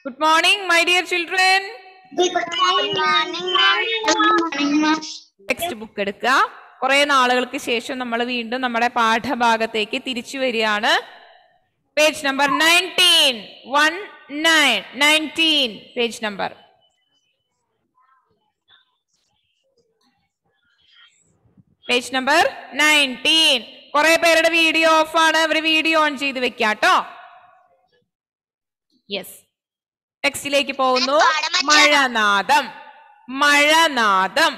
Good morning my dear children text book എടുക്കുക കുറെ നാളുകൾക്ക് ശേഷം നമ്മൾ വീണ്ടും നമ്മുടെ പാഠഭാഗത്തേക്ക് തിരിച്ചു വരികയാണ് page number nineteen one nine nineteen page number page number nineteen കുറെ പേരുടെ വീഡിയോ ഓഫ് ആണ് അവർ വീഡിയോ ഓൺ ചെയ്ത് വെക്കാട്ടോ യെസ് ടെക്സ്റ്റിലേക്ക് പോകുന്നു മഴനാദം മഴനാദം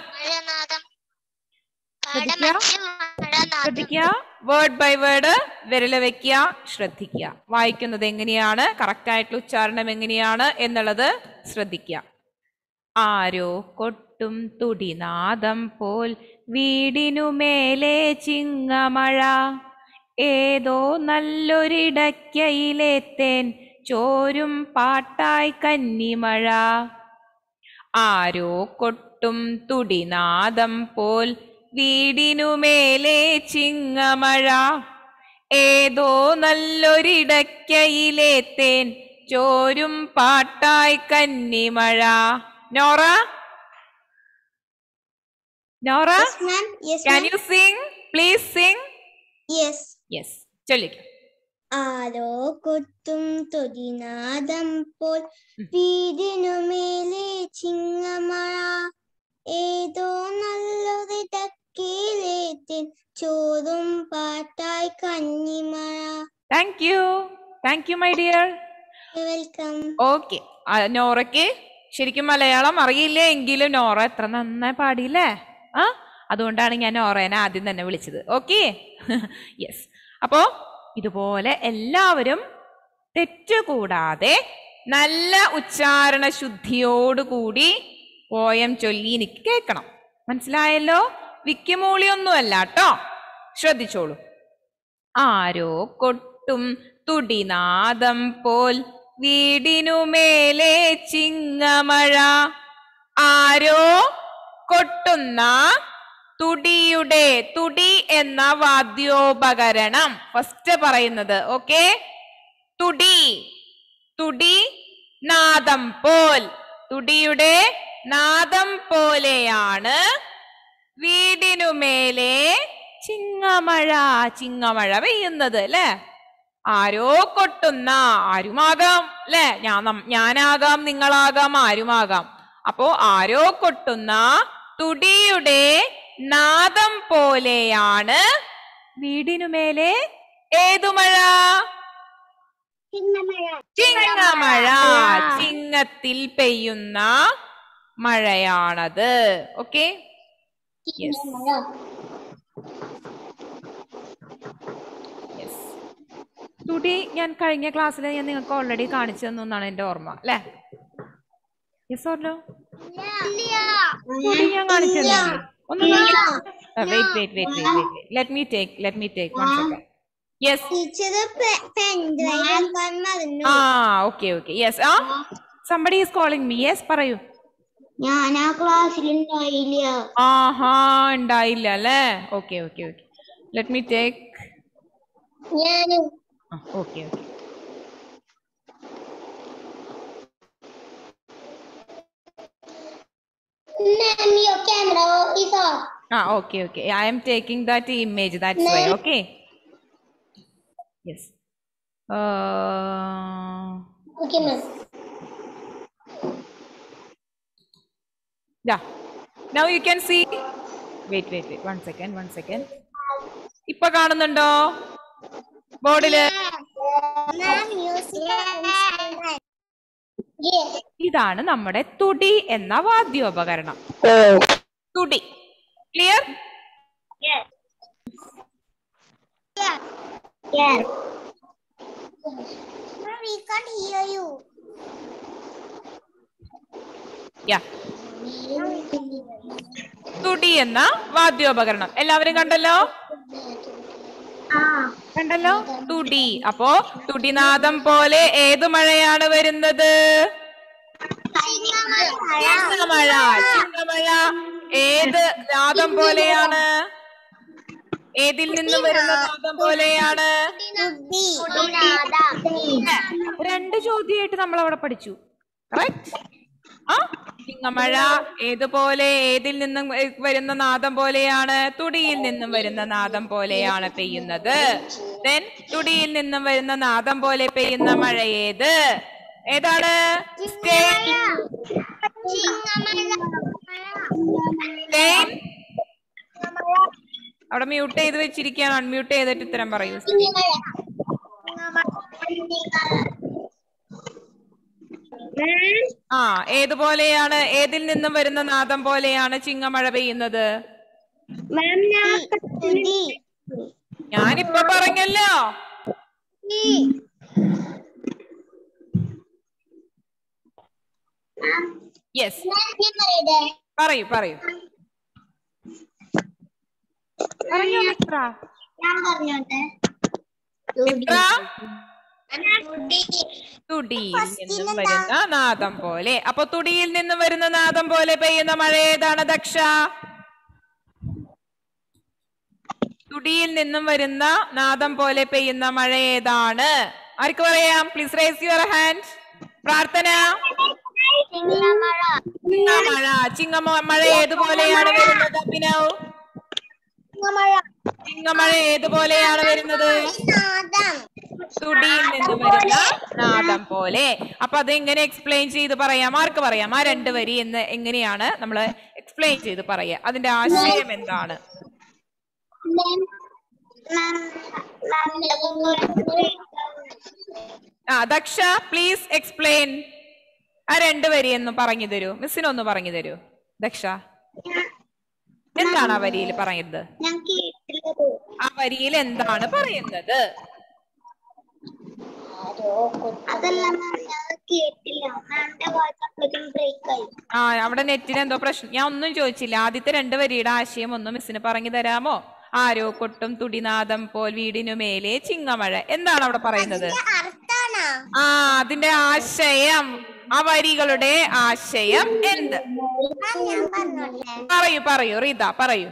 ശ്രദ്ധിക്കുക വേർഡ് ബൈ വേർഡ് വിരല് വെക്കുക ശ്രദ്ധിക്കുക വായിക്കുന്നത് എങ്ങനെയാണ് കറക്റ്റ് ആയിട്ടുള്ള ഉച്ചാരണം എങ്ങനെയാണ് എന്നുള്ളത് ശ്രദ്ധിക്കുക ആരോ കൊട്ടും തുടിനാദം പോൽ വീടിനു മേലെ ചിങ്ങമഴ ഏതോ നല്ലൊരിടയ്ക്കയിലെത്തേൻ ചോരും പാട്ടായി കന്നിമഴ ആരോ കൊട്ടും തുടിനാദം പോൽ വീടിനു മേലെ ചിങ്ങമഴ ഏതോ നല്ലൊരിടയ്ക്കയിലെത്തേൻ ചോരും പാട്ടായി കന്നിമഴ Nora Nora can you sing please sing yes yes ചൊല്ലിക്കും ആരോ കൊത്തും തൊടിനാദം പോൽ ഉം. വീടിനുമേലെ ചിങ്ങമഴ ഏതോ നല്ലൊരിടക്കിലേത്തിൻ ചോറും പാട്ടായി കന്നിമഴ thank you thank you my dear welcome okay നോറയ്ക്ക് ശരിക്കും മലയാളം അറിയില്ല എങ്കിലും നോറ എത്ര നന്നായി പാടിയില്ലേ ആ അതുകൊണ്ടാണ് ഞാൻ നോറേനെ ആദ്യം തന്നെ വിളിച്ചത് ഓക്കെ യെസ് അപ്പോ ഇതുപോലെ എല്ലാവരും തെറ്റ് കൂടാതെ നല്ല ഉച്ചാരണ ശുദ്ധിയോടുകൂടി പോയം ചൊല്ലി എനിക്ക് കേൾക്കണം മനസ്സിലായല്ലോ വിക്കിമൂളിയൊന്നുമല്ല കേട്ടോ ശ്രദ്ധിച്ചോളൂ ആരോ കൊട്ടും തുടിനാദം പോൽ വീടിനു മേലെ ചിങ്ങമഴ ആരോ കൊട്ടുന്ന തുടിയുടെ തുടി എന്ന വാദ്യോപകരണം ഫസ്റ്റ് പറയുന്നത് ഓക്കെ തുടി തുടി നാദം പോൽ തുടിയുടെ നാദം പോലെയാണ് വീടിനു മേലെ ചിങ്ങമഴ ചിങ്ങമഴ പെയ്യുന്നത് അല്ലേ ആരോ കൊട്ടുന്ന ആരുമാകാം അല്ലെ ഞാൻ നം- ഞാനാകാം നിങ്ങളാകാം ആരുമാകാം അപ്പോ ആരോ കൊട്ടുന്ന തുടിയുടെ നാദം പോലെയാണ് വീടിനു മേലെ ഏതു മഴ ചിങ്ങമഴ ചിങ്ങത്തിൽ പെയ്യുന്ന മഴയാണത് ഓക്കെ യെസ് യെസ് തുടി ഞാൻ കഴിഞ്ഞ ക്ലാസ്സിൽ ഞാൻ നിങ്ങൾക്ക് ഓൾറെഡി കാണിച്ചു തന്നു എന്നാണ് എന്റെ ഓർമ്മ അല്ലേ യെസ് ഓർലോ തുടി ഞാൻ കാണിച്ചു തന്നില്ലേ ഒന്ന് wait wait wait wait let me take let me take one second yes teacher pen drive ആക്കാൻ മറന്നു ആ ഓക്കെ ഓക്കെ യെസ് ആ somebody is calling me yes പറയൂ ഞാൻ ആ ക്ലാസ്സിൽ ഉണ്ടായില്ല ആഹാ ഉണ്ടായില്ല അല്ലേ okay okay okay let me take ഞാനും okay okay Ma'am, your camera is off. ആ okay okay I am taking that image that's why okay yes Okay, ma'am. Yeah. Now you can see. Wait, wait, wait. One second, one second. ഇപ്പൊ കാണുന്നുണ്ടോ ബോർഡില് Ma'am, music instrument. Yes. ഇതാണ് നമ്മുടെ തുടി എന്ന വാദ്യോപകരണം തുടി clear Yes. Yeah. Yes. Ma'am, we can't hear you. Yeah തുടി എന്ന വാദ്യോപകരണം എല്ലാവരും കണ്ടല്ലോ Ah. കണ്ടല്ലോ തുടി അപ്പോ തുടിനാദം പോലെ ഏതു മഴയാണ് വരുന്നത് ചിങ്ങമഴ ചിങ്ങമഴ ഏത് നാദം പോലെയാണ് ഏതിൽ നിന്നും വരുന്ന നാദം പോലെയാണ് തുടി. തുടിനാദം. രണ്ട് ചോദ്യമായിട്ട് നമ്മൾ അവിടെ പഠിച്ചു Correct? ആ ചിങ്ങമഴ ഏതുപോലെ ഏതിൽ നിന്നും എ- വരുന്ന നാദം പോലെയാണ് തുടിയിൽ നിന്നും വരുന്ന നാദം പോലെയാണ് പെയ്യുന്നത് ദെൻ തുടിയിൽ നിന്നും വരുന്ന നാദം പോലെ പെയ്യുന്ന മഴ ഏത് ഏതാണ് Then അവിടെ മ്യൂട്ട് ചെയ്ത് വെച്ചിരിക്കുകയാണ് അൺമ്യൂട്ട് ചെയ്തിട്ട് ഉത്തരം പറയൂ ആ ഏതുപോലെയാണ് ഏതിൽ നിന്നും വരുന്ന നാദം പോലെയാണ് ചിങ്ങമഴ പെയ്യുന്നത് ഞാനിപ്പൊ പറഞ്ഞല്ലോ യെസ് പറയൂ പറയൂ പറഞ്ഞോ മിത്ര ഞാൻ പറഞ്ഞോട്ടെ മിത്ര തുടിയിൽ നിന്നും വരുന്ന നാദം പോലെ അപ്പൊ തുടിയിൽ നിന്നും വരുന്ന നാദം പോലെ പെയ്യുന്ന മഴ ഏതാണ് ദക്ഷ തുടിയിൽ നിന്നും വരുന്ന നാദം പോലെ പെയ്യുന്ന മഴ ഏതാണ് ആർക്ക് പറയാം പ്ലീസ് റേസ് യുവർ ഹാൻഡ് പ്രാർത്ഥന ചിങ്ങമഴ ചിങ്ങമഴ ചിങ്ങമ മഴ ഏതുപോലെയാണ് വരുന്നത് അഭിനവ് ചിങ്ങമഴ ചിങ്ങമഴ ഏതുപോലെയാണ് വരുന്നത് നാദം തുടിയിൽ നിന്ന് വരുന്ന നാദം പോലെ അപ്പൊ അത് എങ്ങനെ എക്സ്പ്ലെയിൻ ചെയ്ത് പറയാം ആർക്ക് പറയാം ആ രണ്ട് വരി എന്ന് എങ്ങനെയാണ് നമ്മൾ എക്സ്പ്ലെയിൻ ചെയ്ത് പറയാ അതിന്റെ ആശയം എന്താണ് ആ ദക്ഷ പ്ലീസ് എക്സ്പ്ലെയിൻ ആ രണ്ട് വരി എന്ന് പറഞ്ഞു തരൂ മിസ്സിനൊന്ന് പറഞ്ഞു തരൂ ദക്ഷ എന്താണ് ആ വരിയിൽ പറയുന്നത് ഞാൻ കേട്ടില്ലത് ആ വരിയിൽ എന്താണ് പറയുന്നത് അതല്ല മാം ഞാൻ കേട്ടില്ല മാമിന്റെ വായ്പ അപ്പോഴേക്കും ബ്രേക്ക് ആയി ആ അവിടെ നെറ്റിന് എന്തോ പ്രശ്നം ഞാൻ ഒന്നും ചോദിച്ചില്ല ആദ്യത്തെ രണ്ട് വരിയുടെ ആശയം ഒന്ന് മിസ്സിന് പറഞ്ഞു തരാമോ ആരോ കൊട്ടും തുടിനാദം പോൽ വീടിനു മേലെ ചിങ്ങമഴ എന്താണ് അവിടെ പറയുന്നത് അർത്ഥാണോ ആ അതിന്റെ ആശയം ആ വരികളുടെ ആശയം എന്ത് മാം ഞാൻ പറഞ്ഞോട്ടെ പറയൂ പറയൂ റീത പറയൂ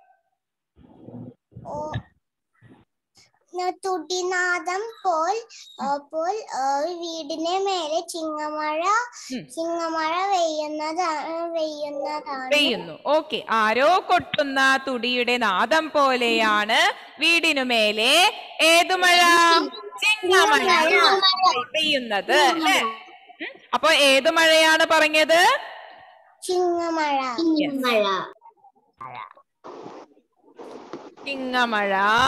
ഓ ന- തുടിനാദം പോൽ ആ, പോൽ ആ, വീടിന് മേലെ ചിങ്ങമഴ ഉം. ചിങ്ങമഴ പെയ്യുന്നതാണ് പെയ്യുന്നതാണ് പെയ്യുന്നു ഓക്കെ ആരോ കൊട്ടുന്ന തുടിയുടെ നാദം പോലെയാണ് വീടിനു മേലെ ഏതു മഴ ചിങ്ങമഴ പെയ്യുന്നത് അല്ലേ ഉം. അപ്പൊ ഏതു മഴയാണ് പറഞ്ഞത് ചിങ്ങമഴ ചിങ്ങമഴ ചിങ്ങമഴ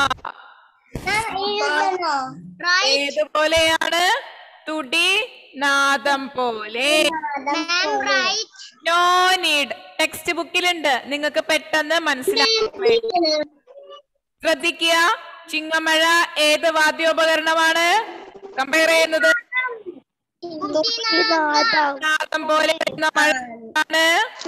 എഴുതണോ ഏതുപോലെയാണ് തുടി നാദം പോലെ നോ നീഡ് ടെക്സ്റ്റ് ബുക്കിലുണ്ട് നിങ്ങൾക്ക് പെട്ടെന്ന് മനസ്സിലാക്കാൻ വേണ്ടി ശ്രദ്ധിക്കുക ചിങ്ങമഴ ഏത് വാദ്യോപകരണമാണ് കമ്പയർ ചെയ്യുന്നത് നാദം പോലെ വരുന്ന മഴയാണ്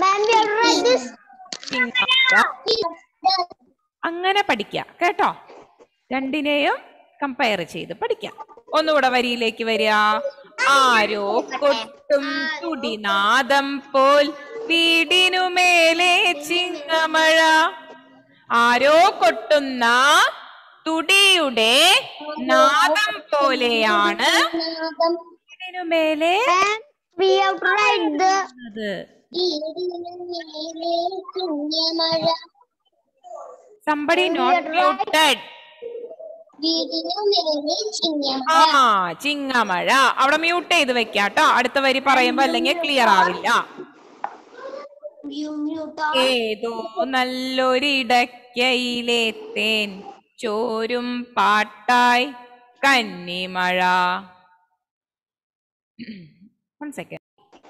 ചിങ്ങമഴ അങ്ങനെ പഠിക്കാം കേട്ടോ രണ്ടിനെയും കമ്പയർ ചെയ്ത് പഠിക്കാം ഒന്നുകൂടെ വരിയിലേക്ക് വരിക ആരോ കൊട്ടും തുടിനാദം പോൽ വീടിനു മേലെ ചിങ്ങമഴ ആരോ കൊട്ടുന്ന തുടിയുടെ നാദം പോലെയാണ് വീടിനു മേലെ We have tried the അത് ചിങ്ങമഴ സംബടി നോട്ട് മ്യൂട്ടഡ് വീടിനു മേലെ ചിങ്ങമഴ ആ ചിങ്ങമഴ അവിടെ മ്യൂട്ട് ചെയ്ത് വെക്കാട്ടോ അടുത്ത വരി പറയുമ്പോ അല്ലെങ്കിൽ ക്ലിയർ ആവില്ല ഏതോ നല്ലൊരിടക്കയിലെ തേൻ ചോരും പാട്ടായി കന്നിമഴ വൺ സെക്കൻഡ്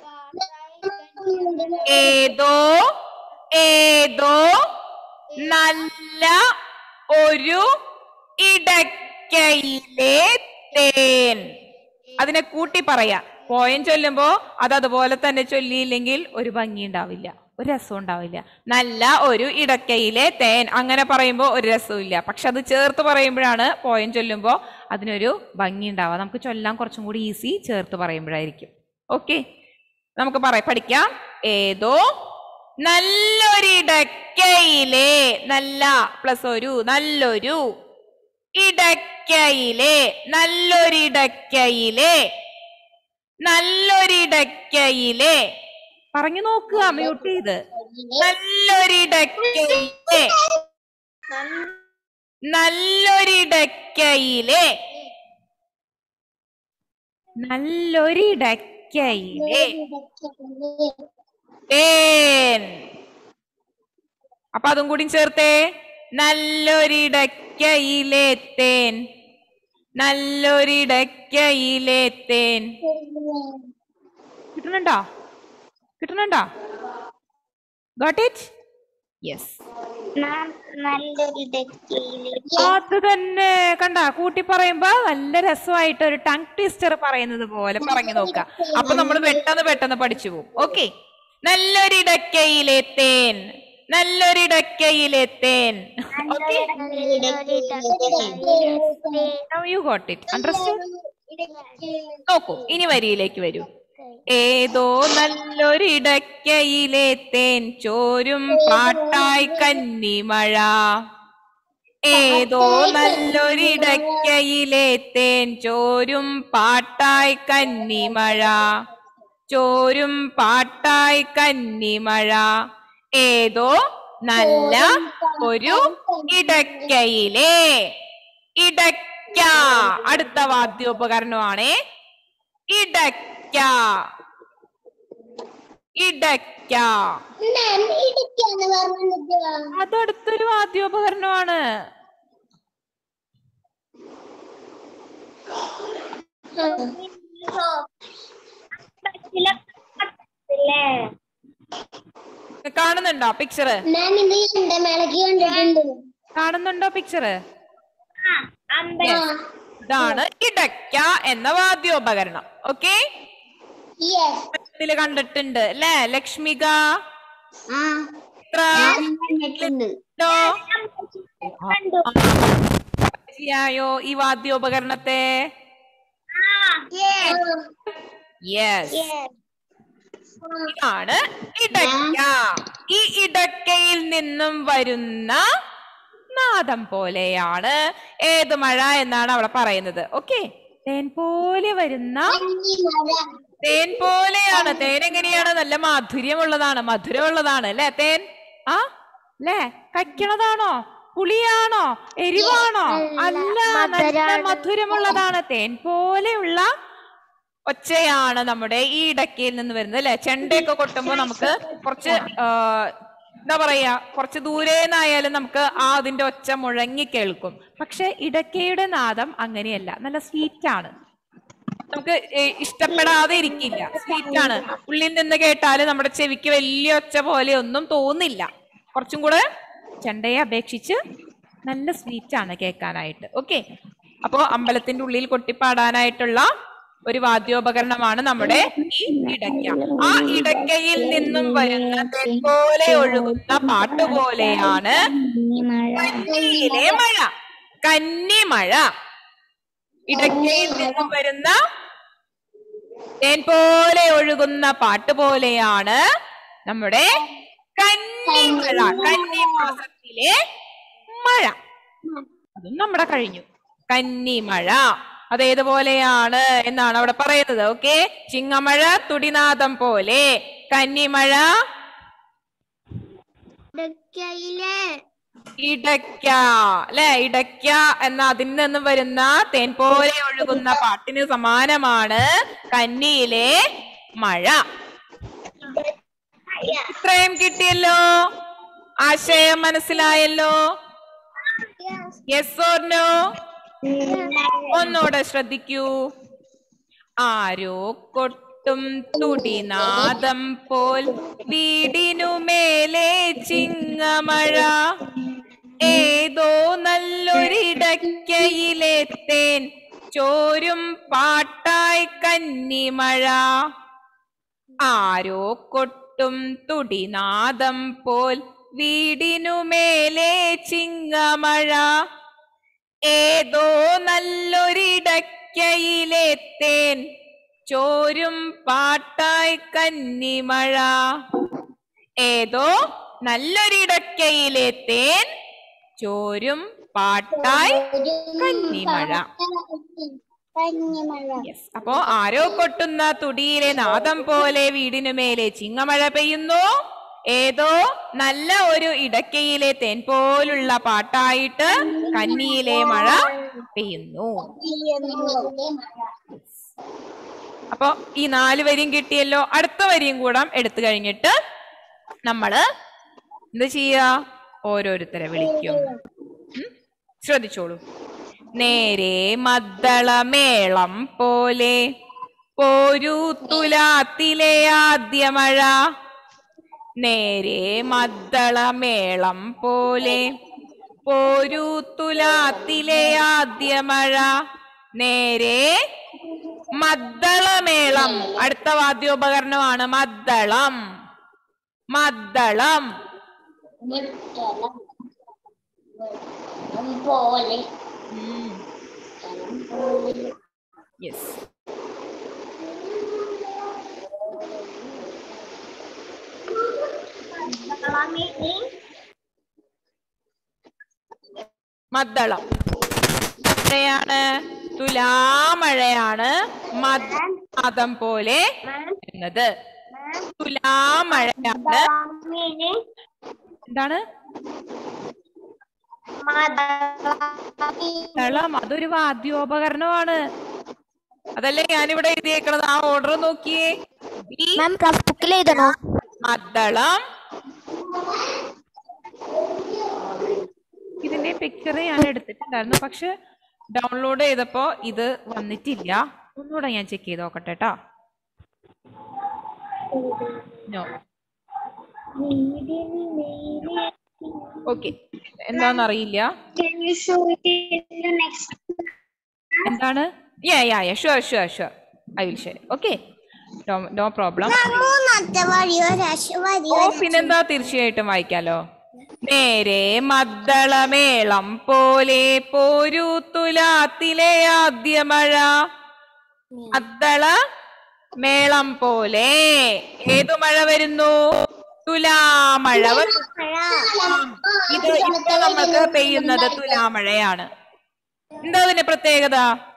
ഏതോ ഏതോ നല്ല ഒരു ഇടക്കയിലെ തേൻ അതിനെ കൂട്ടി പറയാ പോയം ചൊല്ലുമ്പോ അത് അതുപോലെ തന്നെ ചൊല്ലിയില്ലെങ്കിൽ ഒരു ഭംഗി ഉണ്ടാവില്ല ഒരു രസം ഉണ്ടാവില്ല നല്ല ഒരു ഇടക്കയിലെ തേൻ അങ്ങനെ പറയുമ്പോ ഒരു രസവും ഇല്ല പക്ഷെ അത് ചേർത്ത് പറയുമ്പോഴാണ് പോയം ചൊല്ലുമ്പോ അതിനൊരു ഭംഗി ഉണ്ടാവുക നമുക്ക് ചൊല്ലാൻ കുറച്ചും കൂടി ഈസി ചേർത്ത് പറയുമ്പോഴായിരിക്കും ഓക്കെ നമുക്ക് പറയാം പഠിക്കാം ഏതോ നല്ലൊരിടക്കയിലെ നല്ല പ്ലസ് ഒരു നല്ലൊരു ഇടക്കയിലെ നല്ലൊരിടക്കയിലെ നല്ലൊരിടക്കയിലെ പറഞ്ഞു നോക്കുക മ്യൂട്ട് ചെയ്ത് നല്ലൊരിടക്കയിലെ നല്ലൊരിടക്കയിലെ നല്ലൊരിടക്കയിലെ തേൻ അപ്പൊ അതും കൂടി ചേർത്തേ നല്ലൊരിടക്കയിലെ തേൻ നല്ലൊരിടക്കയിലെ തേൻ കിട്ടുന്നുണ്ടോ കിട്ടുന്നുണ്ടോ ഗോട്ട് ഇറ്റ് യെസ് നല്ലൊരു ഡെക്കയില് അത് തന്നെ കണ്ട കൂട്ടി പറയുമ്പോ നല്ല രസമായിട്ട് ഒരു ടങ് ട്വിസ്റ്റർ പറയുന്നത് പോലെ പറഞ്ഞു നോക്ക അപ്പൊ നമ്മൾ പെട്ടെന്ന് പെട്ടെന്ന് പഠിച്ചു പോകും ഓക്കെ നല്ലൊരിടക്കയിലെ തേൻ നല്ലൊരിടക്കയിലെ തേൻ okay you got it understand നോക്കൂ ഇനി വരിയിലേക്ക് വരൂ ഏതോ നല്ലൊരിടക്കയിലെ തേൻ ചോരും പാട്ടായി കന്നിമഴ ഏതോ നല്ലൊരിടക്കയിലെ തേൻ ചോരും പാട്ടായി കന്നിമഴ ചോരും പാട്ടായി കന്നിമഴ ഏതോ നല്ല ഒരു ഇടക്കയിലെ ഇടയ്ക്ക അടുത്ത വാദ്യോപകരണമാണേ ഇടയ്ക്ക ഇടയ്ക്ക ഇടുക്കാന്ന് പറഞ്ഞത് അതടുത്തൊരു വാദ്യോപകരണമാണ് കാണുന്നുണ്ടോ പിക്ചർ ഞാൻ ഇത് എന്റെ മേളക്ക് കണ്ടിട്ടുണ്ട് കാണുന്നുണ്ടോ പിക്ചർ അമ്പലം ഇതാണ് ഇടയ്ക്ക എന്ന വാദ്യോപകരണം ഓക്കെ യെസ് ഇതില് കണ്ടിട്ടുണ്ട് അല്ലേ ലക്ഷ്മിക ആ ഇത്ര ഞാൻ കണ്ടിട്ടുണ്ട് ോ യോ ഈ വാദ്യോപകരണത്തെ യെസ് ഇതാണ് ഇടയ്ക്ക ഈ ഇടയ്ക്കയിൽ നിന്നും വരുന്ന നാദം പോലെയാണ് ഏത് മഴ എന്നാണ് അവിടെ പറയുന്നത് ഓക്കെ തേൻ പോലെ വരുന്ന തേൻ പോലെയാണ് തേൻ എങ്ങനെയാണ് നല്ല മാധുര്യമുള്ളതാണ് മധുരമുള്ളതാണ് അല്ലേ തേൻ ആ അല്ലേ കയ്ക്കണതാണോ പുളിയാണോ എരിവാണോ അല്ല നല്ല മധുരമുള്ളതാണ് തേൻ പോലെയുള്ള ഒച്ചയാണ് നമ്മുടെ ഈ ഇടയ്ക്കയിൽ നിന്ന് വരുന്നത് അല്ലെ ചെണ്ടയൊക്കെ കൊട്ടുമ്പോ നമുക്ക് കുറച്ച് ആ, എന്താ പറയാ കുറച്ച് ദൂരേന്നായാലും നമുക്ക് ആ അതിന്റെ ഒച്ച മുഴങ്ങി കേൾക്കും പക്ഷെ ഇടയ്ക്കയുടെ നാദം അങ്ങനെയല്ല നല്ല സ്വീറ്റ് ആണ് നമുക്ക് ഏ, ഇഷ്ടപ്പെടാതെ ഇരിക്കില്ല സ്വീറ്റ് ആണ് ഉള്ളിൽ നിന്ന് കേട്ടാല് നമ്മുടെ ചെവിക്ക് വലിയ ഒച്ച പോലെ ഒന്നും തോന്നില്ല കുറച്ചും കൂടെ ചെണ്ടയെ അപേക്ഷിച്ച് നല്ല സ്വീറ്റ് ആണ് കേൾക്കാനായിട്ട് ഓക്കെ അപ്പോ അമ്പലത്തിന്റെ ഉള്ളിൽ കൊട്ടിപ്പാടാനായിട്ടുള്ള ഒരു വാദ്യോപകരണമാണ് നമ്മുടെ ഈ ഇടയ്ക്ക ആ ഇടയ്ക്കയിൽ നിന്നും വരുന്ന തേൻ പോലെ ഒഴുകുന്ന പാട്ട് പോലെയാണ് കന്നിയിലെ മഴ കന്നിമഴ ഇടയ്ക്കയിൽ നിന്നും വരുന്ന തേൻ പോലെ ഒഴുകുന്ന പാട്ട് പോലെയാണ് നമ്മുടെ കന്നിമഴ കന്നിമാസത്തിലെ മഴ അതും നമ്മുടെ കഴിഞ്ഞു കന്നിമഴ അതേതുപോലെയാണ് എന്നാണ് അവിടെ പറയുന്നത് ഓക്കെ ചിങ്ങമഴ തുടിനാദം പോലെ കന്നിമഴ ഇടയ്ക്കയിലെ ഇടയ്ക്ക അല്ലെ ഇടയ്ക്ക എന്ന അതിൽ നിന്നും വരുന്ന തേൻ പോലെ ഒഴുകുന്ന പാട്ടിന് സമാനമാണ് കന്നിയിലെ മഴ ഇത്രയും കിട്ടിയല്ലോ ആശയം മനസ്സിലായല്ലോ യെസ് ഓർ നോ ഒന്നൂടെ ശ്രദ്ധിക്കൂ ആരോ കൊട്ടും തുടിനാദം പോൽ വീടിനു മേലെ ചിങ്ങമഴ ഏതോ നല്ലൊരിടയ്ക്കയിലെ തേൻ ചോരും പാട്ടായി കന്നിമഴ ആരോ കൊട്ടും തുടിനാദം പോൽ വീടിനു മേലെ ചിങ്ങമഴ ഏതോ നല്ലൊരിടയ്ക്കയിലെ തേൻ ചോരും പാട്ടായി കന്നിമഴ ഏതോ നല്ലൊരിടയ്ക്കയിലെ തേൻ ചോരും പാട്ടായി കന്നിമഴ കഞ്ഞിമഴ യെസ് അപ്പോ ആരോ കൊട്ടുന്ന തുടിയിലെ നാദം പോലെ വീടിനു മേലെ ചിങ്ങമഴ പെയ്യുന്നു ഏതോ നല്ല ഒരു ഇടക്കയിലെ തേൻ പോലുള്ള പാട്ടായിട്ട് കന്നിയിലെ മഴ പെയ്യുന്നു അപ്പൊ ഈ നാല് വരിയും കിട്ടിയല്ലോ അടുത്ത വരിയും കൂടെ എടുത്തു കഴിഞ്ഞിട്ട് നമ്മള് എന്ത് ചെയ്യാ ഓരോരുത്തരെ വിളിക്കും ഉം? ശ്രദ്ധിച്ചോളൂ നേരെ മദ്ദളമേളം പോലെ പോരു തുലാത്തിലെ ആദ്യ മഴ നേരെ മദ്ദളമേളം പോലെ പോരു തുലാത്തിലെ ആദ്യ മഴ നേരെ മദ്ദളമേളം അടുത്ത വാദ്യോപകരണമാണ് മദ്ദളം മദ്ദളം പോലെ യെസ് മദ്ദളം മഴയാണ് തുലാമഴയാണ് മദ്ദം പോലെ എന്നത് തുലാമഴയാണ് എന്താണ് മദ്ദളം അതൊരു വാദ്യോപകരണമാണ് അതല്ലേ ഞാനിവിടെ എഴുതിയേക്കണത് ആ ഓർഡർ നോക്കിയേ ഈ മാം റഫ് ബുക്കിൽ എഴുതണോ മദ്ദളം ഇതിന്റെ പിക്ചർ ഞാൻ എടുത്തിട്ടുണ്ടായിരുന്നു പക്ഷെ ഡൗൺലോഡ് ചെയ്തപ്പോ ഇത് വന്നിട്ടില്ല ഒന്നുകൂടെ ഞാൻ ചെക്ക് ചെയ്ത് നോക്കട്ടെ കേട്ടോ നോ ഓക്കെ എന്താണെന്നറിയില്ല എന്താണ് yeah yeah yeah sure sure sure I will share okay no problem മൂന്നാമത്തെ വരിയോ രാശി ഓ വരിയോ പിന്നെന്താ തീർച്ചയായിട്ടും വായിക്കാലോ നേരെ മദ്ദളമേളം പോലെ പോരു തുലാത്തിലെ ആദ്യ മഴ മദ്ദള മേളം പോലെ ഏതു മഴ വരുന്നു തുലാമഴ വരുന്നു ഇത് ഇപ്പൊ നമുക്ക് പെയ്യുന്നത് തുലാമഴയാണ് എന്താ അതിന്റെ പ്രത്യേകത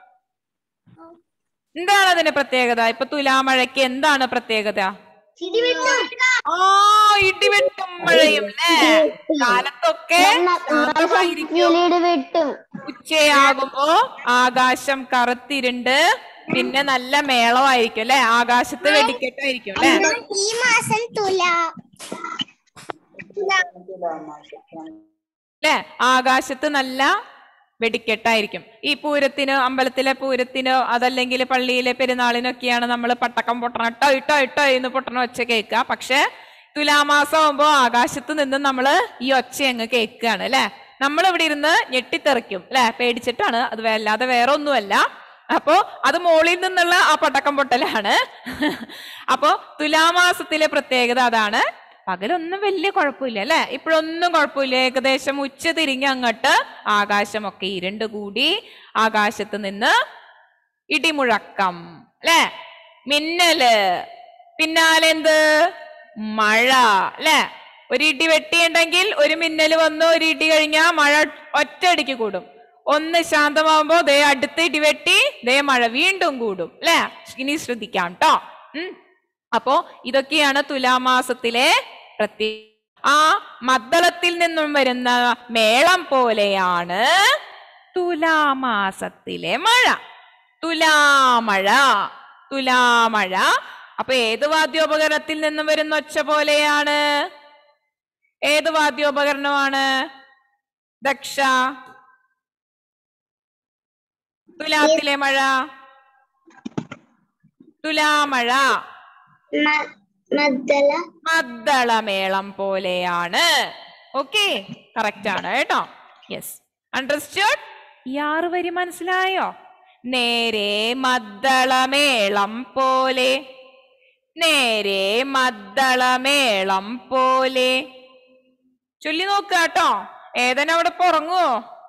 എന്താണ് അതിന്റെ പ്രത്യേകത ഇപ്പൊ തുലാമഴയ്ക്ക് എന്താണ് പ്രത്യേകത ആ ഇടിവെട്ടും മഴയും അല്ലേ കാലത്തൊക്കെ ശാന്തമായിരിക്കും വെട്ടും ഉച്ചയാകുമ്പോ ആകാശം കറുത്തിരുണ്ട് പിന്നെ നല്ല മേളമായിരിക്കും അല്ലെ ആകാശത്ത് വെടിക്കെട്ടായിരിക്കും അല്ലെ ഈ മാസം തുല അല്ലെ ആകാശത്ത് നല്ല വെടിക്കെട്ടായിരിക്കും ഈ പൂരത്തിന് അമ്പലത്തിലെ പൂരത്തിനോ അതല്ലെങ്കിൽ പള്ളിയിലെ പെരുന്നാളിനൊക്കെയാണ് നമ്മൾ പട്ടക്കം പൊട്ടണം ഇട്ടോ ഇട്ടോ ഇട്ടോ എന്ന് പൊട്ടണ ഒച്ച കേൾക്കുക പക്ഷെ തുലാമാസം ആകുമ്പോ ആകാശത്ത് നിന്ന് നമ്മൾ ഈ ഒച്ച അങ്ങ് കേൾക്കുകയാണ് അല്ലെ നമ്മൾ ഇവിടെ ഇരുന്ന് ഞെട്ടിത്തെറിക്കും അല്ലെ പേടിച്ചിട്ടാണ് അത് വല്ലാതെ വേറെ ഒന്നുമല്ല അപ്പോ അത് മുകളിൽ നിന്നുള്ള ആ പടക്കം പൊട്ടലാണ് അപ്പോ തുലാമാസത്തിലെ പ്രത്യേകത അതാണ് പകലൊന്നും വലിയ കുഴപ്പമില്ല അല്ലെ ഇപ്പോഴൊന്നും കുഴപ്പമില്ല ഏകദേശം ഉച്ച തിരിഞ്ഞ് അങ്ങോട്ട് ആകാശമൊക്കെ ഇരുണ്ട് കൂടി ആകാശത്ത് നിന്ന് ഇടിമുഴക്കം അല്ലെ മിന്നല് പിന്നാലെ എന്ത് മഴ അല്ലെ ഒരു ഇടി വെട്ടിയുണ്ടെങ്കിൽ ഒരു മിന്നല് വന്നു ഒരു ഇടി കഴിഞ്ഞാൽ മഴ ഒറ്റയടിക്ക് കൂടും ഒന്ന് ശാന്തമാകുമ്പോ ദേ അടുത്ത ഇടി വെട്ടി ദേ മഴ വീണ്ടും കൂടും അല്ലെ ഇനി ശ്രദ്ധിക്കാം കേട്ടോ ഉം അപ്പോ ഇതൊക്കെയാണ് തുലാമാസത്തിലെ പ്രത്യേക ആ മദ്ദളത്തിൽ നിന്നും വരുന്ന മേളം പോലെയാണ് തുലാമാസത്തിലെ മഴ തുലാമഴ തുലാമഴ അപ്പൊ ഏത് വാദ്യോപകരണത്തിൽ നിന്നും വരുന്ന ഒച്ച പോലെയാണ് ഏത് വാദ്യോപകരണമാണ് ദക്ഷ തുലാത്തിലെ മഴ തുലാമഴ മദ്ദല മദ്ദളമേളം പോലെയാണ് ഓക്കെ കറക്റ്റ് ആണ് കേട്ടോ യെസ് അണ്ടർസ്റ്റുഡ് ഈ ആറ് വരി മനസ്സിലായോ നേരെ മദ്ദളമേളം പോലെ നേരെ മദ്ദളമേളം പോലെ ചൊല്ലി നോക്കുക കേട്ടോ ഏതന അവിടെ പുറങ്ങുവോ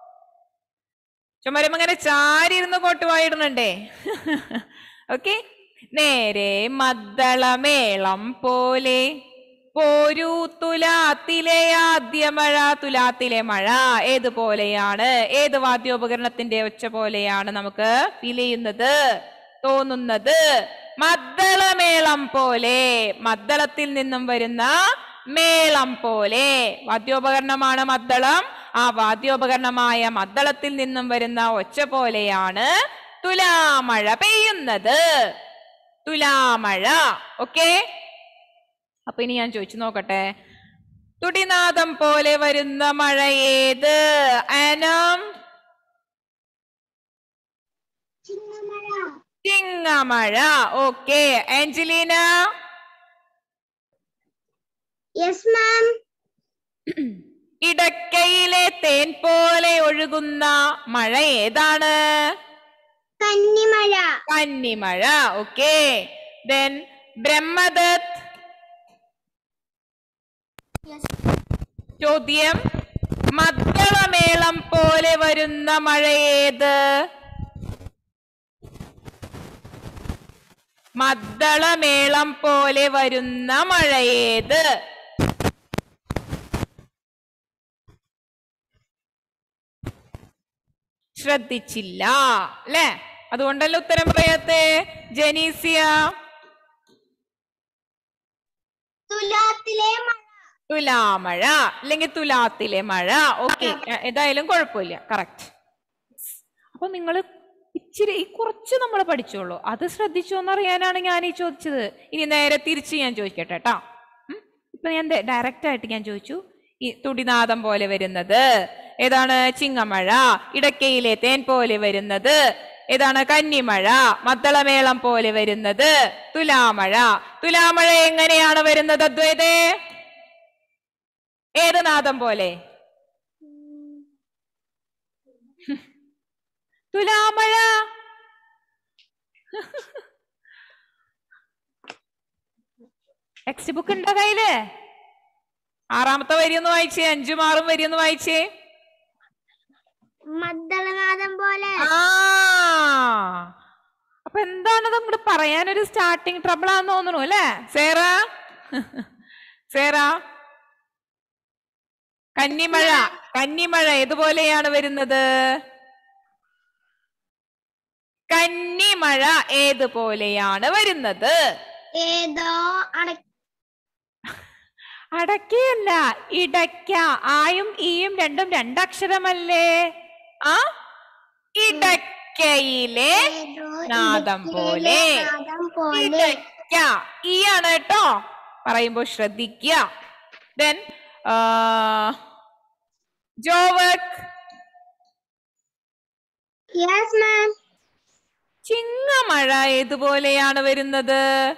ചുമരം ഇങ്ങനെ ചാരി ഇരുന്ന് കോട്ടുവായിടുന്നുണ്ടേ ഓക്കെ നേരെ മദ്ദളമേളം പോലെ പോരു തുലാത്തിലെ ആദ്യ മഴ തുലാത്തിലെ മഴ ഏതുപോലെയാണ് ഏത് വാദ്യോപകരണത്തിന്റെ ഒച്ച പോലെയാണ് നമുക്ക് ഫീൽ ചെയ്യുന്നത് തോന്നുന്നത് മദ്ദളമേളം പോലെ മദ്ദളത്തിൽ നിന്നും വരുന്ന മേളം പോലെ വാദ്യോപകരണമാണ് മദ്ദളം ആ വാദ്യോപകരണമായ മദ്ദളത്തിൽ നിന്നും വരുന്ന ഒച്ച പോലെയാണ് തുലാമഴ പെയ്യുന്നത് തുലാമഴ ഓക്കെ അപ്പൊ ഇനി ഞാൻ ചോദിച്ചു നോക്കട്ടെ തുടിനാദം പോലെ വരുന്ന മഴ ഏത് ആനം ചിങ്ങമഴ ചിങ്ങമഴ ഓക്കെ ആഞ്ചലീന യെസ് മാം ഇടക്കയിലെ തേൻ പോലെ ഒഴുകുന്ന മഴ ഏതാണ് കന്നിമഴ കന്നിമഴ ഓക്കെ ദെൻ ബ്രഹ്മദത്ത് ചോദ്യം മദ്ദളമേളം പോലെ വരുന്ന മഴ ഏത് മദ്ദളമേളം പോലെ വരുന്ന മഴ ഏത് ശ്രദ്ധിച്ചില്ല അല്ലേ അതുകൊണ്ടല്ലേ ഉത്തരം പറയാത്തെ ജനീസിയ തുലാത്തിലെ മഴ തുലാമഴ അല്ലെങ്കിൽ തുലാത്തിലെ മഴ ഓക്കെ ഏതായാലും കുഴപ്പമില്ല കറക്റ്റ് അപ്പൊ നിങ്ങൾ ഇച്ചിരി ഈ കുറച്ച് നമ്മൾ പഠിച്ചോളൂ അത് ശ്രദ്ധിച്ചോ എന്നറിയാനാണ് ഞാൻ ഈ ചോദിച്ചത് ഇനി നേരെ തിരിച്ച് ഞാൻ ചോദിക്കട്ടെ കേട്ടാ ഉം? ഇപ്പൊ ഞാൻ ഡയറക്റ്റ് ആയിട്ട് ഞാൻ ചോദിച്ചു ഈ തുടിനാദം പോലെ വരുന്നത് ഏതാണ് ചിങ്ങമഴ ഇടക്കയിലെ തേൻ പോലെ വരുന്നത് ഏതാണ് കന്നിമഴ മദ്ദളമേളം പോലെ വരുന്നത് തുലാമഴ തുലാമഴ എങ്ങനെയാണ് വരുന്നത് അദ്വൈതേ ഏത് നാദം പോലെ തുലാമഴ ടെക്സ്റ്റ് ബുക്ക് ഉണ്ടോ കയ്യില് ആറാമത്തെ വരി ഒന്ന് വായിച്ചേ അഞ്ചും ആറും വരി ഒന്ന് വായിച്ചേ മദ്ദളനാദം പോലെ ആ അപ്പൊ എന്താണത് അങ്ങോട്ട് പറയാനൊരു സ്റ്റാർട്ടിങ് ട്രബിൾ ആന്ന് തോന്നുന്നു അല്ലേ സേറ സേറ കന്നിമഴ കന്നിമഴ ഏതുപോലെയാണ് വരുന്നത് കന്നിമഴ ഏതുപോലെയാണ് വരുന്നത് ഏതോ അട അടക്കയല്ല ഇടയ്ക്ക ആയും ഈയും രണ്ടും രണ്ടക്ഷരമല്ലേ ആ ഇടയ്ക്കയിലെ ഏതോ നാദം പോലെ. നാദം പോലെ ഇടയ്ക്ക ഈ ആണ് കേട്ടോ പറയുമ്പോ ശ്രദ്ധിക്കുക ദെൻ ജോവക് യെസ് മാം ചിങ്ങമഴ ഏതുപോലെയാണ് വരുന്നത്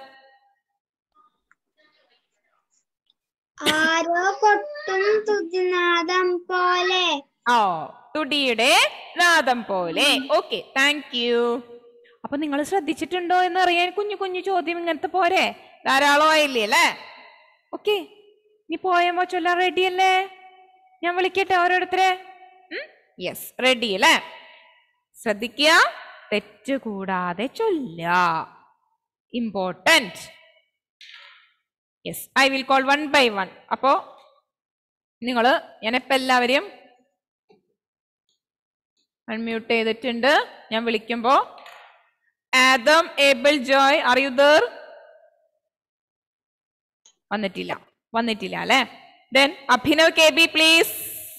ആരോ കൊട്ടും തുതിനാദം പോലെ ഓ തുടിയുടെ നാദം പോലെ ഓക്കെ താങ്ക് യു അപ്പൊ നിങ്ങൾ ശ്രദ്ധിച്ചിട്ടുണ്ടോ എന്ന് അറിയാൻ കുഞ്ഞു കുഞ്ഞു ചോദ്യം ഇങ്ങനത്തെ പോരെ ധാരാളമായില്ലേ അല്ലേ ഓക്കെ ഇനി പോയമോ ചൊല്ലാൻ റെഡി അല്ലേ ഞാൻ വിളിക്കട്ടെ ഓരോരുത്തരെ യെസ് റെഡി അല്ലേ ശ്രദ്ധിക്കുക തെറ്റ് കൂടാതെ ചൊല്ല important yes I will call one by one അപ്പോ നിങ്ങൾ ഞാനിപ്പോ എല്ലാവരെയും അൺമ്യൂട്ട് ചെയ്തിട്ടുണ്ട് ഞാൻ വിളിക്കുമ്പോ ആദം ഏബിൾ ജോയ് അറിയുദർ വന്നിട്ടില്ല വന്നിട്ടില്ല അല്ലെ then Abhinav K B please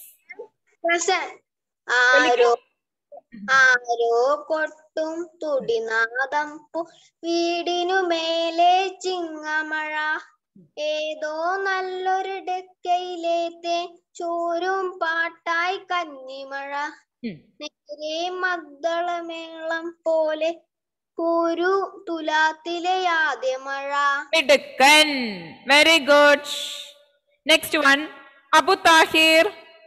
ആരോ ആരോ കൊട്ടും തുടിനാദം പോ വീടിനു മേലെ ചിങ്ങമഴ ഏതോ നല്ലൊരു ഡെക്കയിലേത്തെ ചോരും പാട്ടായി കന്നിമഴ നേരെ മദ്ദളമേളം പോലെ ഒരു തുലാത്തിലെ ആദ്യ മഴ മിടുക്കൻ very good next one Abu Tahir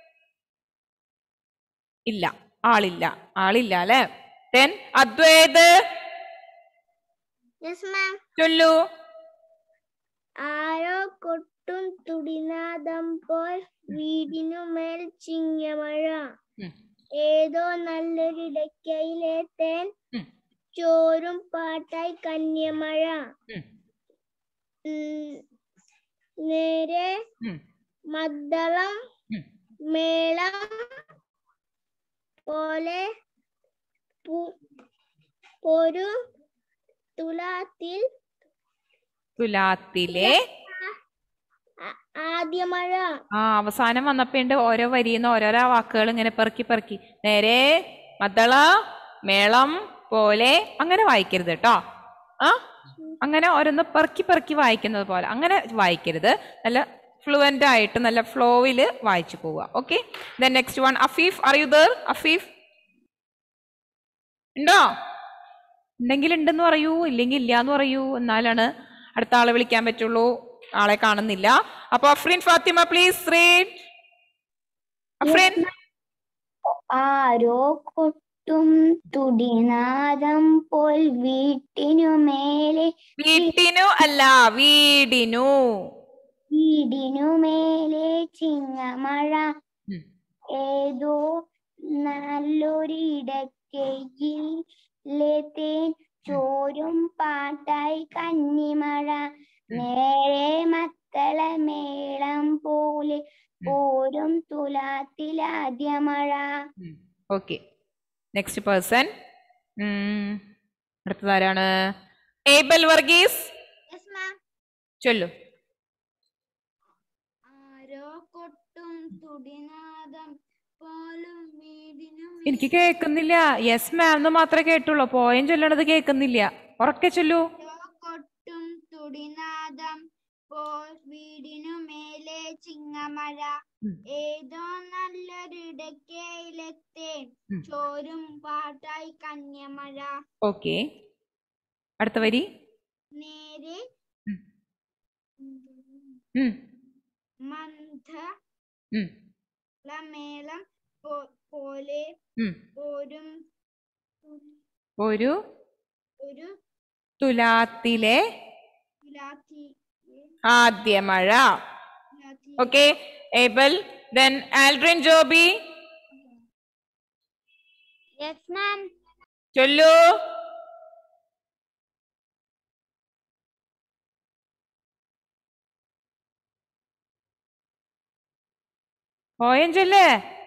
ഇല്ല ആളില്ല ആളില്ല അല്ലെ ദെൻ അദ്വൈത് യെസ് മാം ചൊല്ലു ആരോ കൊട്ടും തുടിനാദം പോൽ വീടിനു മേൽ ചിങ്ങമഴ ഉം. ഏതോ നല്ലൊരിടയ്ക്കയിലെ തേൻ ഉം. ചോരും പാട്ടായി കന്യമഴ ഉം. ഉം, നേരെ ഉം, മദ്ദളം ഉം. മേളം പോലെ പു- ഒരു തുലാത്തിൽ തുലാത്തിലെ ആ- ആദ്യ മഴ ആ അവസാനം വന്നപ്പോണ്ട് ഓരോ വരിയുന്ന ഓരോരോ വാക്കുകൾ ഇങ്ങനെ പെറുക്കി പെറുക്കി നേരെ മദ്ദള മേളം പോലെ അങ്ങനെ വായിക്കരുത് കേട്ടോ ആ അങ്ങനെ ഓരോന്ന് പെറുക്കി പെറുക്കി വായിക്കുന്നത് പോലെ അങ്ങനെ വായിക്കരുത് നല്ല ഫ്ലുവൻ്റ് ആയിട്ട് നല്ല ഫ്ലോയിൽ വായിച്ചു പോവുക okay then next one Afeef അറിയൂ ദർ അഫീഫ് ഉണ്ടോ ഉണ്ടെങ്കിൽ ഉണ്ടെന്ന് പറയൂ ഇല്ലെങ്കിൽ ഇല്ല എന്ന് പറയൂ എന്നാലാണ് അടുത്ത ആളെ വിളിക്കാൻ പറ്റുള്ളൂ ആളെ കാണുന്നില്ല അപ്പൊ അഫ്രീൻ ഫാത്തിമ പ്ലീസ് റീഡ് അഫ്രീൻ ആരോ കൊട്ടും തുടിനാദം പോൽ വീട്ടിനു മേലെ വീട്ടിനു അല്ല വീടിനു വീടിനു മേലെ ചിങ്ങമഴ ഉം. ഏതോ നല്ലൊരിടക്കയിലെ തേൻ ചോരും പാട്ടായി കന്നിമഴ നേരെ മക്കള മേളം പോലെ ഓരും തുലാത്തിലാദ്യ മഴ ഓക്കെ നെക്സ്റ്റ് പേഴ്സൺ അടുത്തതാരാണ് ഏബൽ വർഗീസ് ചൊല്ലു ആരോ കൊട്ടും തുടിനാദം പോലും വീടിനും എനിക്ക് കേൾക്കുന്നില്ല യെസ് മാം എന്ന് മാത്രമേ കേട്ടുള്ളൂ പോയം ചൊല്ലണത് കേൾക്കുന്നില്ല ഉറക്കെ ചൊല്ലൂ ആരോ കൊട്ടും തുടിനാദം പോൽ വീടിനു മേലെ ചിങ്ങമഴ ഉം. ഏതോ നല്ലൊരിടക്കയിലെത്തേ ഉം. ചോരും പാട്ടായി കന്യമഴ ഓക്കെ അടുത്ത വരി നേരെ ഉം. ഉം, ഉം, മന്ദളമേളം പോ- പോലെ ഉം. ഓരും ഒരു ഒരു തുലാത്തിലെ തുലാത്തി ആദ്യ മഴ തുലാത്തി okay Abel then Aldrin Joby yes ma'am ചൊല്ലു പോയം ചൊല്ലേ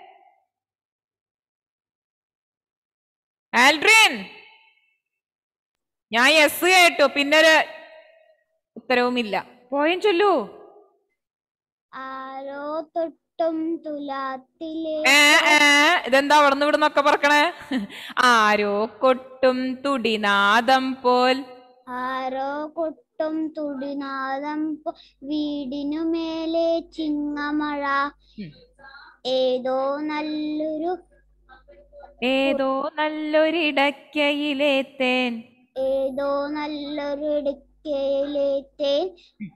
ആൽഡ്രിൻ ഞാൻ യെസ് കേട്ടു പിന്നെ ഒരു ഉത്തരവുമില്ല പോയം ചൊല്ലൂ ആരോ തൊട്ടും തുലാത്തിലെ ഏ ഏ ഇതെന്താ അവിടുന്ന് ഇവിടുന്നൊക്കെ പറക്കണേ ആരോ കൊട്ടും തുടിനാദം പോൽ ആരോ കൊട്ടും തുടിനാദം പോ- വീടിനു മേലെ ചിങ്ങമഴ ഉം. ഏതോ നല്ലൊരു ഏതോ നല്ലൊരിടക്കയിലെ തേൻ ഏതോ നല്ലൊരു ഇടുക്കയിലെ തേൻ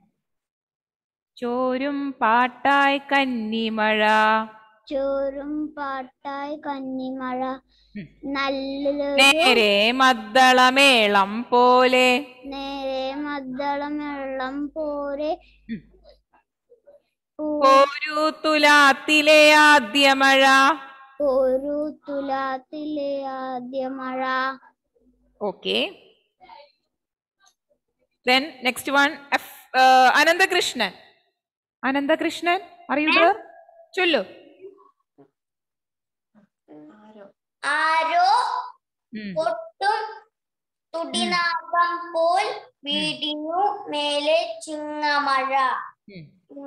ചോരും പാട്ടായി കന്നിമഴ ചോറും പാട്ടായി കന്നിമഴ ഉം. നല്ലൊരു നേരെ മദ്ദളമേളം പോലെ നേരെ മദ്ദളം വെള്ളം പോലെ ഉം. പൂ- ഒരു തുലാത്തിലെ ആദ്യ മഴ ഒരു തുലാത്തിലെ ആദ്യ മഴ okay then next one F Ananthakrishnan Ananthakrishnan അറിയൂ ചൊല്ലു ആരോ ഉം. കൊട്ടും തുടിനാദം പോൽ വീടിനു മേലെ ചിങ്ങമഴ ഉം.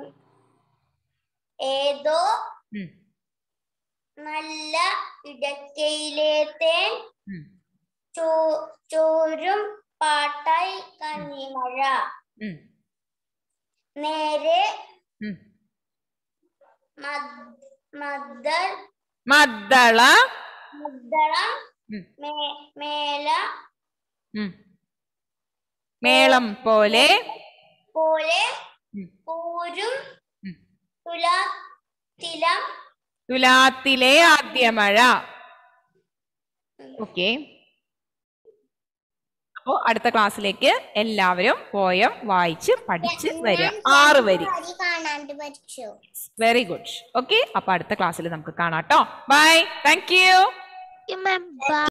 ഏതോ ഉം. നല്ല ഇടക്കയിലെ തേൻ ഉം. ചോ- ചോരും പാട്ടായി കന്നിമഴ ഉം. നേരെ ഉം. മദ്- മദ്ദൾ മദ്ദള മദ്ദളം ഉം. മേ- മേല ഉം. മേളം പോലെ പോലെ ഉം. പോരും ഉം. തുലാത്തിലം തുലാത്തിലെ ആദ്യ മഴ ഓക്കെ അപ്പോ അടുത്ത ക്ലാസ്സിലേക്ക് എല്ലാവരും പോയം വായിച്ച് പഠിച്ച് വരിക ആറ് വരി കാണാണ്ട് പഠിച്ചു വെരി ഗുഡ് ഓക്കെ അപ്പൊ അടുത്ത ക്ലാസ്സിൽ നമുക്ക് കാണാം കേട്ടോ ബൈ താങ്ക് യു